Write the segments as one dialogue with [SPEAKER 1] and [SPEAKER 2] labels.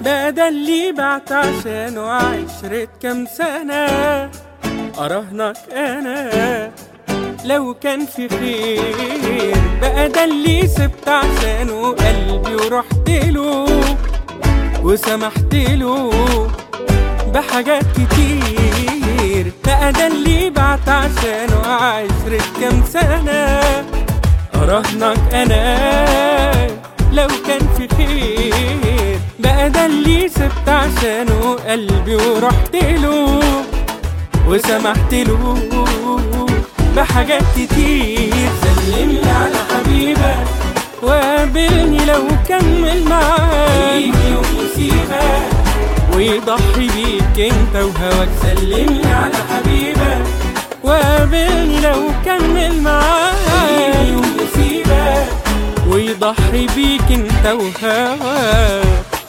[SPEAKER 1] ده ده اللي بعت عشانه عشرة كام سنة أراهنك أنا لو كان في خير بقى ده اللي سبت عشانه قلبي ورحت له وسمحت له بحاجات كتير بقى ده اللي بعت عشانه عشرة كام سنة أراهنك أنا لو كان في خير بقى ده اللي سبت عشانه قلبي ورحت له وسمحت له بحاجات كتير سلملي على حبيبك وقابلني لو كمل معاك يوم يسيبك ويضحي بيك انت وهواك سلملي على حبيبك وقابلني لو كمل معاك يوم يسيبك ويضحي بيك انت وهواك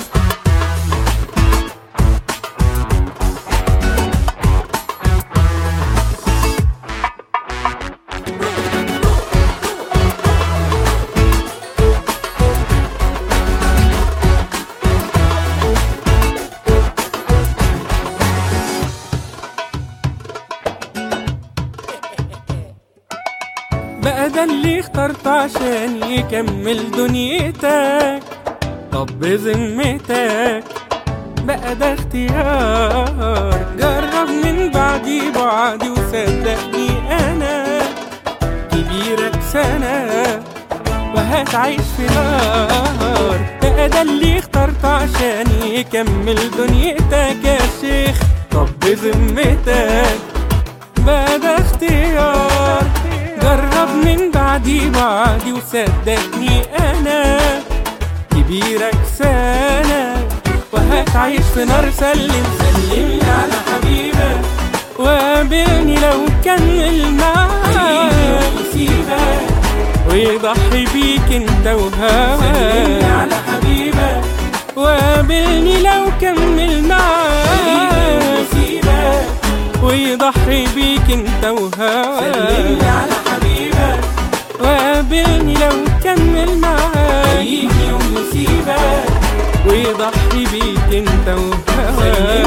[SPEAKER 1] بقى ده اللي اخترت عشان يكمل دنيتك طب بذمتك بقى ده اختيار جرب من بعدي بعدي وصدقني انا كبيرك سنة وهتعيش في نار بقى ده اللي اخترت عشان يكمل دنيتك يا شيخ طب بذمتك بقى ده اختيار جرب من بعدي بعدي وصدقني انا كبيرك سنة وهتعيش في نار سلم سلم على حبيبك وقابلني لو كمل معاك يسيبك ويضحي بيك انت وهواك على حبيبك وقابلني لو كمل معاك يسيبك ويضحي بيك انت وهواك على حبيبك وقابلني لو كمل معاك يوم يسيبك ويضحي بيك انت وهواك